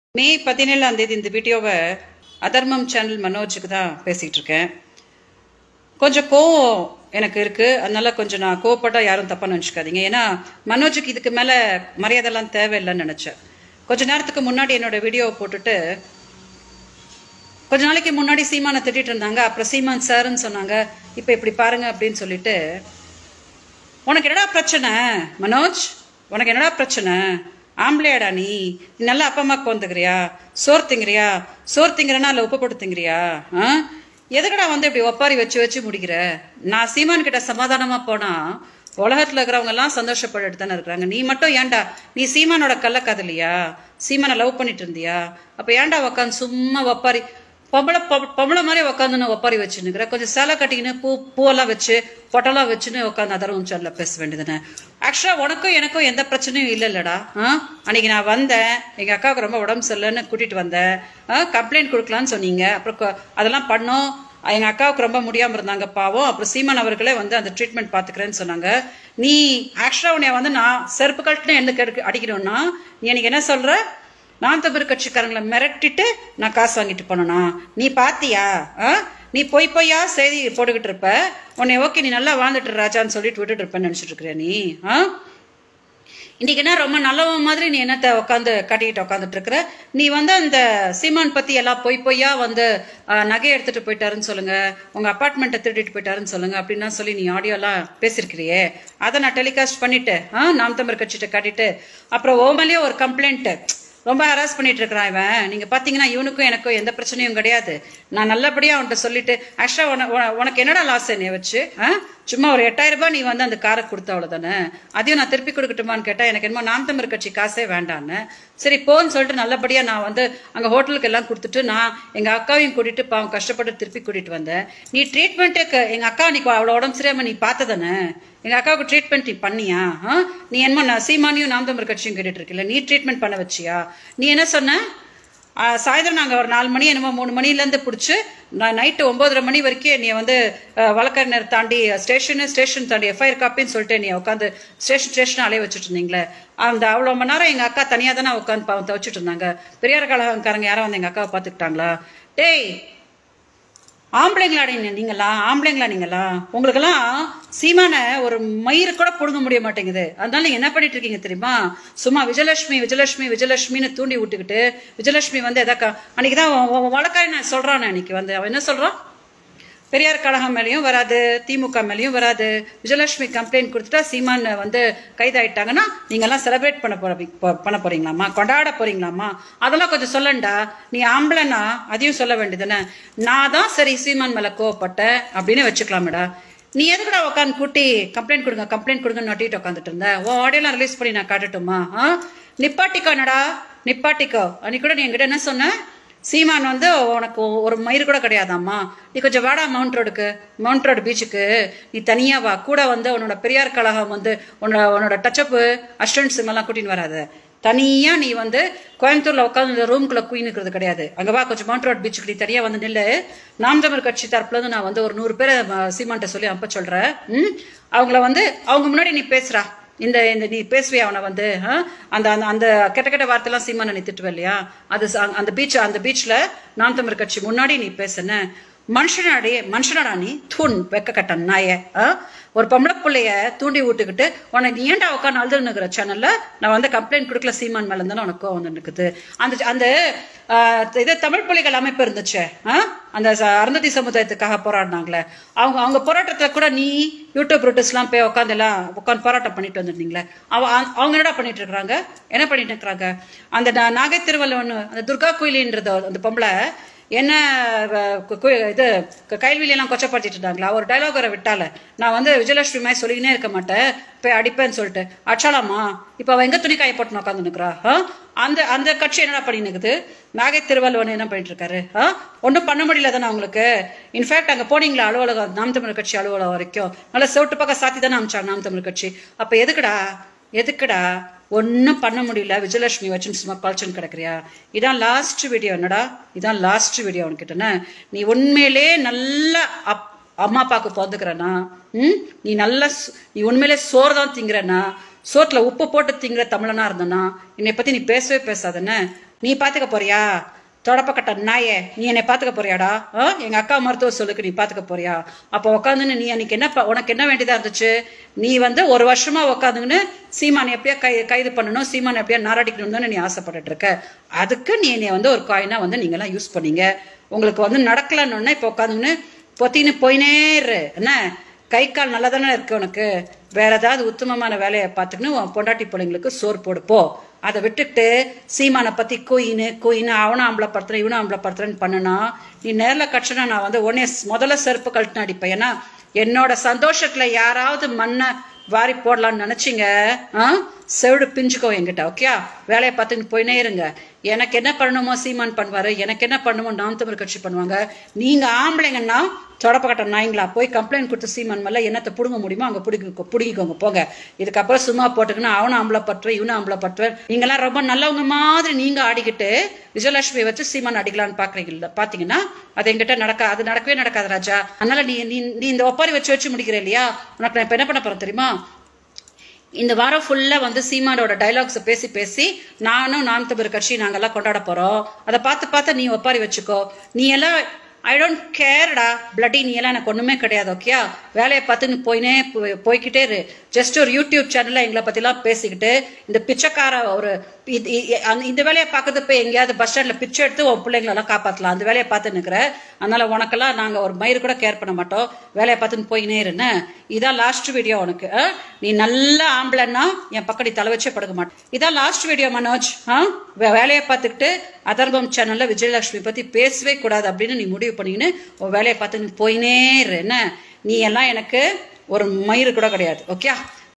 மே பதினேழாம் தேதி இந்த வீடியோவை அதர்மம் சேனல் மனோஜுக்கு தான் பேசிட்டு இருக்கேன் கொஞ்சம் கோவம் எனக்கு இருக்கு அதனால கொஞ்சம் நான் கோவப்பட்டா யாரும் தப்பா நினச்சிக்காதீங்க ஏன்னா மனோஜுக்கு இதுக்கு மேல மரியாதைலாம் தேவையில்லைன்னு நினைச்சேன் கொஞ்ச நேரத்துக்கு முன்னாடி என்னோட வீடியோவை போட்டுட்டு கொஞ்ச நாளைக்கு முன்னாடி சீமானை திட்டிட்டு இருந்தாங்க அப்புறம் சீமான் சார்ன்னு சொன்னாங்க இப்போ இப்படி பாருங்க அப்படின்னு சொல்லிட்டு உனக்கு என்னடா பிரச்சனை மனோஜ் உனக்கு என்னடா பிரச்சனை ஆம்பளையாடா நீ நீ நல்லா அப்பா அம்மாக்கு வந்துக்கிறியா சோறு திங்கிறியா சோறு திங்கிறனா இல்லை உப்பு போட்டு திங்கிறியா ஆ எதுக்கடா வந்து இப்படி ஒப்பாரி வச்சு வச்சு முடிக்கிற நான் சீமான் கிட்ட சமாதானமா போனா உலகத்துல இருக்கிறவங்க எல்லாம் சந்தோஷப்பட்டுட்டு தானே இருக்கிறாங்க நீ மட்டும் ஏன்டா நீ சீமானோட கள்ள கதலியா சீமானை லவ் பண்ணிட்டு இருந்தியா அப்ப ஏன்டா உக்காந்து சும்மா ஒப்பாரி பொம்பளை பொ- பொம்பளை மாதிரி உட்காந்து ஒப்பாரி வச்சுன்னுக்கிற கொஞ்சம் சேலை கட்டிக்கின்னு பூ பூவெல்லாம் வச்சு பொட்டெல்லாம் வச்சுன்னு உட்காந்து அதரும் சேனல்ல பேச வேண்டியதுன்னு ஆக்சுவலா உனக்கும் எனக்கும் எந்த பிரச்சனையும் இல்லை இல்லடா ஆ அன்னைக்கு நான் வந்தேன் எங்க அக்காவுக்கு ரொம்ப உடம்பு சரியில்லைன்னு கூட்டிட்டு வந்தேன் கம்ப்ளைண்ட் கொடுக்கலான்னு சொன்னீங்க அப்புறம் கொ- அதெல்லாம் பண்ணோம் எங்க அக்காவுக்கு ரொம்ப முடியாம இருந்தாங்க பாவம் அப்புறம் சீமான் அவர்களே வந்து அந்த ட்ரீட்மெண்ட் பாத்துக்கிறேன்னு சொன்னாங்க நீ ஆக்சுவலா உன்னைய வந்து நான் செருப்பு கட்டுன்னு என்ன கெடுக்க அடிக்கணும்னா நீ எனக்கு என்ன சொல்ற நான் தமிழ் கட்சிக்காரங்களை மிரட்டிட்டு நான் காசு வாங்கிட்டு போனனா நீ பாத்தியா ஆ? நீ பொய் பொய்யா செய்தி போட்டுக்கிட்டு இருப்ப உன்னை ஓகே நீ நல்லா வாழ்ந்துட்டு இரு ராஜான்னு சொல்லிட்டு விட்டுட்டு இருப்பேன்னு நினைச்சிட்டு இருக்கிறியா நீ ஆ இன்னைக்கு என்ன ரொம்ப நல்லவன் மாதிரி நீ என்னத்த உட்காந்து கட்டிக்கிட்டு உட்காந்துட்டு இருக்கிற நீ வந்து அந்த சீமான் பத்தி எல்லாம் பொய் பொய்யா வந்து அஹ், நகை எடுத்துட்டு போயிட்டாருன்னு சொல்லுங்க உங்க அப்பார்ட்மெண்ட்டை திருடிட்டு போயிட்டாருன்னு சொல்லுங்க அப்படின்னா சொல்லி நீ ஆடியோ எல்லாம் பேசிருக்கிறியே அதை நான் டெலிகாஸ்ட் பண்ணிட்டு ஆ, நாம் தமிழ் கட்சிட்ட காட்டிட்டு அப்புறம் ஓமலே ஒரு கம்ப்ளைண்ட் ரொம்ப ஹராஸ் பண்ணிட்டு இருக்கிறான் இவன் நீங்க பாத்தீங்கன்னா இவனுக்கும் எனக்கும் எந்த பிரச்சனையும் கிடையாது நான் நல்லபடியா அவன்கிட்ட சொல்லிட்டு ஆக்சுவலா உனக்கு என்னடா லாஸ் என்னைய வச்சு ஆ? சும்மா ஒரு எட்டாயிரம் ரூபாய் நீ வந்து அந்த காரை கொடுத்த அவ்வளவுதானே அதையும் நான் திருப்பி கொடுக்கட்டுமான்னு கேட்டா எனக்கு என்னமோ நாம் தமிழ் கட்சி காசே வேண்டான்னு சரி போன்னு சொல்லிட்டு நல்லபடியா நான் வந்து அங்க ஹோட்டலுக்கு எல்லாம் கொடுத்துட்டு நான் எங்க அக்காவையும் கூட்டிட்டு பாவம் கஷ்டப்பட்டு திருப்பி கூட்டிட்டு வந்தேன் நீ ட்ரீட்மெண்ட்டுக்கு எங்க அக்கா நீ அவ்வளவு உடம்பு சரியாம நீ பார்த்ததானே எங்க அக்காவுக்கு ட்ரீட்மெண்ட் நீ பண்ணியா ஆ? நீ என்னமோ நான் சீமானியும் நாம் தமிழ் கட்சியும் கேட்டுட்டு இருக்கல நீ ட்ரீட்மெண்ட் பண்ண வச்சியா நீ என்ன சொன்ன ஆ, சாயந்தரம் நாங்கள் ஒரு நாலு மணி என்னமோ மூணு மணிலேருந்து பிடிச்சி நான் நைட்டு ஒன்பதரை மணி வரைக்கும் நீ வந்து ஆ, வழக்கறிஞர் தாண்டி ஸ்டேஷனு ஸ்டேஷன் தாண்டி எஃப்ஐஆர் காப்பின்னு சொல்லிட்டு நீ உட்காந்து ஸ்டேஷன் ஸ்டேஷன் அலைய வச்சுட்டு இருந்தீங்களே அந்த அவ்வளோ மணி நேரம் எங்கள் அக்கா தனியாக தானே உட்காந்து பாவம் துவச்சிட்டு இருந்தாங்க பெரியார் கழகக்காரங்க யாரும் வந்து எங்கள் அக்காவை பார்த்துக்கிட்டாங்களா டேய் ஆம்பளைங்களா நீங்க- நீங்களா ஆம்பளைங்களா நீங்களா உங்களுக்கெல்லாம் சீமான ஒரு மயிறு கூட புடுங்க முடிய மாட்டேங்குது அதனால நீங்க என்ன பண்ணிட்டு இருக்கீங்க தெரியுமா சும்மா விஜயலட்சுமி விஜயலட்சுமி விஜயலட்சுமின்னு தூண்டி விட்டுக்கிட்டு விஜயலட்சுமி வந்து எதாக்கா அன்னைக்கு தான் வழக்காய் நான் சொல்றான் அன்னைக்கு வந்து அவன் என்ன சொல்றான் பெரியார் கழகம் மேலேயும் வராது திமுக மேலேயும் வராது விஜயலட்சுமி கம்ப்ளைண்ட் கொடுத்துட்டா சீமான் வந்து கைதாயிட்டாங்கன்னா நீங்கெல்லாம் செலிப்ரேட் பண்ண போற ப- பண்ண போறீங்களாமா கொண்டாட போறீங்களாமா அதெல்லாம் கொஞ்சம் சொல்லண்டா நீ ஆம்பளைனா அதையும் சொல்ல வேண்டியதுதானே நான் தான் சரி சீமான் மேல கோவப்பட்டேன் அப்படின்னு வச்சுக்கலாமேடா நீ எதுக்குடா உட்காந்து கூட்டி கம்ப்ளைண்ட் கொடுங்க கம்ப்ளைண்ட் கொடுங்கன்னு நட்டிட்டு உட்காந்துட்டு இருந்த உன் ஆடியோலாம் ரிலீஸ் பண்ணி நான் காட்டட்டுமா ஆ நிப்பாட்டிக்கோ என்னடா நிப்பாட்டிக்கோ அன்னைக்கு கூட நீ என்கிட்ட என்ன சொன்ன சீமான் வந்து உனக்கு ஒரு மயிறு கூட கிடையாதாம்மா நீ கொஞ்சம் வாடா மவுண்ட் ரோடுக்கு மவுண்ட் ரோடு பீச்சுக்கு நீ தனியா வா கூட வந்து உன்னோட பெரியார் கழகம் வந்து உன்னோட உன்னோட டச்சப்பு அஸ்டன்ஸ் எல்லாம் கூட்டின்னு வராத தனியா நீ வந்து கோயம்புத்தூர்ல உட்காந்து ரூம்குள்ள குயின் இருக்கிறது கிடையாது அங்க வா கொஞ்சம் மவுண்ட் ரோட் பீச்சுக்கு நீ தனியா வந்து நில்லு நாம் தமிழ் கட்சி தரப்புல இருந்து நான் வந்து ஒரு நூறு பேரை ம, சீமான்ட்ட சொல்லி அனுப்ப சொல்றேன் ம்? அவங்கள வந்து அவங்க முன்னாடி நீ பேசுறா இந்த இந்த நீ பேசுவியா அவனை வந்து ஆ? அந்த அந்த அந்த கெட்ட கெட்ட வார்த்தைலாம் சீமான நீ திட்டுவ இல்லையா அது ச- அந்த பீச் அந்த பீச்ல நாம் தமிழ் கட்சி முன்னாடி நீ பேசுன மனுஷனாடி மனுஷனாடா நீ தூண் வெக்க கட்ட நாய ஆ? ஒரு பொம்பளை பிள்ளைய தூண்டி விட்டுக்கிட்டு உனக்கு நீ ஏன்டா உட்காந்து அழுதுன்னுக்கிற சேனல்ல நான் வந்து கம்ப்ளைண்ட் கொடுக்கல சீமான் மேல இருந்தாலும் உனக்கு கோவம் வந்து நிக்குது அந்த அந்த ஆ, இது தமிழ் புலிகள் அமைப்பு இருந்துச்சே ஆ? அந்த ச- அருந்ததி சமுதாயத்துக்காக போராடினாங்களே அவங்க அவங்க போராட்டத்துல கூட நீ யூடியூப் ரூட்டர்ஸ்லாம் போய் உட்காந்து எல்லாம் உட்காந்து போராட்டம் பண்ணிட்டு வந்துருந்தீங்களே அவ அ- அவங்க என்னடா பண்ணிட்டு இருக்காங்க என்ன பண்ணிட்டு இருக்காங்க அந்த நா- நாகை திருவள்ளுவன் அந்த துர்கா கோயிலின்றது அந்த பொம்பளை என்ன அஹ், கு- கு- இது க- கைல்வெளியெல்லாம் கொச்சப்படுத்திட்டு இருந்தாங்களா ஒரு டைலாக் வர விட்டால நான் வந்து விஜயலட்சுமி மாதிரி சொல்லிக்கினே இருக்க மாட்டேன் போய் அடிப்பேன்னு சொல்லிட்டு அச்சாலாமா இப்போ அவ எங்க துணி காய போட்டு உட்காந்து நிக்கிறா அந்த அந்த கட்சி என்னடா பண்ணி நிக்குது நாகை திருவள்ளுவன் என்ன பண்ணிட்டு இருக்காரு ஒன்றும் பண்ண முடியல தானே அவங்களுக்கு இன்ஃபேக்ட் அங்க போனீங்களா அலுவலகம் நாம் தமிழ் கட்சி அலுவலகம் வரைக்கும் நல்லா செவிட்டு பக்கம் சாத்தி தானே அமிச்சாங்க நாம் தமிழ் கட்சி அப்ப எதுக்குடா எதுக்குடா ஒன்றும் பண்ண முடியல விஜயலட்சுமி வச்சுன்னு சும்மா பழச்சுன்னு கிடக்குறியா இதான் லாஸ்ட் வீடியோ என்னடா இதான் லாஸ்ட் வீடியோ உனக்கிட்டன நீ உண்மையிலே நல்லா அப் அம்மா அப்பாவுக்கு பிறந்துக்கிறனா ம் நீ நல்லா சு- நீ உண்மையிலே சோறு தான் திங்கிறனா சோத்துல உப்பு போட்டு திங்கிற தமிழனா இருந்தனா என்னை பத்தி நீ பேசவே பேசாதன்னு நீ பாத்துக்க போறியா தொடப்பக்கட்ட நாயே நீ என்னை பாத்துக்க போறியாடா ஆ? எங்க அக்கா மருத்துவ சொல்லுக்கு நீ பாத்துக்க போறியா அப்ப உட்காந்துன்னு நீ அன்னைக்கு என்ன ப- உனக்கு என்ன வேண்டியதா இருந்துச்சு நீ வந்து ஒரு வருஷமா உட்காந்துன்னு சீமான் எப்படியா கை கைது பண்ணணும் சீமான் எப்படியா நாராடிக்கணும் தானே நீ ஆசைப்பட்டுட்டு இருக்க அதுக்கு நீ என்னை வந்து ஒரு காயினா வந்து நீங்க எல்லாம் யூஸ் பண்ணீங்க உங்களுக்கு வந்து நடக்கலன்னு இப்ப உட்காந்துன்னு பொத்தின்னு போயினே இரு என்ன கை கால் நல்லா தானே இருக்கு உனக்கு வேற ஏதாவது உத்தமமான வேலையை பார்த்துக்கின்னு உன் பொண்டாட்டி பிள்ளைங்களுக்கு சோறு போடு போ அதை விட்டுட்டு சீமானை பத்தி குயின்னு குயின்னு அவனும் ஆம்பளைப்படுத்துறேன் இவனும் ஆம்பளைப்படுத்துறேன்னு பண்ணுனா நீ நேர்ல கட்சினா நான் வந்து உடனே முதல்ல செருப்பு கழட்டின அடிப்பேன் ஏன்னா என்னோட சந்தோஷத்துல யாராவது மண்ணை வாரி போடலாம்னு நினைச்சீங்க ஆ செவிடு பிஞ்சுக்கோ என்கிட்ட ஓகே வேலையை பார்த்துன்னு போயினே இருங்க எனக்கு என்ன பண்ணணுமோ சீமான் பண்ணுவாரு எனக்கு என்ன பண்ணணுமோ நாம் தமிழ் கட்சி பண்ணுவாங்க நீங்க ஆம்பளைங்கன்னா தொடப்பக்கட்ட நாய்ங்களா போய் கம்ப்ளைண்ட் கொடுத்து சீமான் மேல என்னத்தை புடுங்க முடியுமோ அங்க புடிங்க புடிங்கிக்கோங்க போங்க இதுக்கப்புறம் சும்மா போட்டுக்கணும் அவனும் ஆம்பளை பட்டுவேன் இவனும் ஆம்பளை பட்டுவேன் நீங்கெல்லாம் ரொம்ப நல்லவங்க மாதிரி நீங்க ஆடிக்கிட்டு விஜயலட்சுமி வச்சு சீமான் அடிக்கலாம்னு பாக்குறீங்க பாத்தீங்கன்னா அது எங்கிட்ட நடக்க அது நடக்கவே நடக்காது ராஜா அதனால நீ நீ நீ இந்த ஒப்பாரி வச்சு வச்சு முடிக்கிற இல்லையா உனக்கு நான் இப்ப என்ன பண்ண போறேன் தெரியுமா இந்த வாரம் ஃபுல்லா வந்து சீமானோட டைலாக்ஸ் பேசி பேசி நானும் நாம் தமிழ் கட்சி நாங்கெல்லாம் கொண்டாட போறோம் அதை பார்த்து பார்த்து நீ ஒப்பாரி வச்சுக்கோ நீ எல்லாம் ஐ டோன்ட் கேர்டா பிளட்டி நீ எல்லாம் எனக்கு ஒண்ணுமே கிடையாது ஓகேயா வேலையை பார்த்து நீ போயினே போய்- போய்க்கிட்டே இரு ஜஸ்ட் ஒரு யூடியூப் சேனல்ல எங்களை பத்திலாம் பேசிக்கிட்டு இந்த பிச்சைக்கார ஒரு இது- இ- அந்த- இந்த வேலையை பார்க்கறது போய் எங்கேயாவது பஸ் ஸ்டாண்ட்ல பிச்சை எடுத்து உன் பிள்ளைங்களெல்லாம் காப்பாத்தலாம் அந்த வேலையை பார்த்து நிக்கிற அதனால உனக்கெல்லாம் நாங்க ஒரு மயிறு கூட கேர் பண்ண மாட்டோம் வேலையை பார்த்துன்னு போயினே இருன்னு இதான் லாஸ்ட் வீடியோ உனக்கு ஆ? நீ நல்ல ஆம்பளைன்னா என் பக்கம் நீ தலை வச்சே படுக்க மாட்டேன் இதான் லாஸ்ட் வீடியோ மனோஜ் ஆ? வே- வேலையை பார்த்துக்கிட்டு அதர்பம் சேனல்ல விஜயலட்சுமி பத்தி பேசவே கூடாது அப்படின்னு நீ முடிவு பண்ணிக்கின்னு உன் வேலையை பார்த்து நீ போயினே இரு என்ன நீ எல்லாம் எனக்கு ஒரு மயிறு கூட கிடையாது ஓகே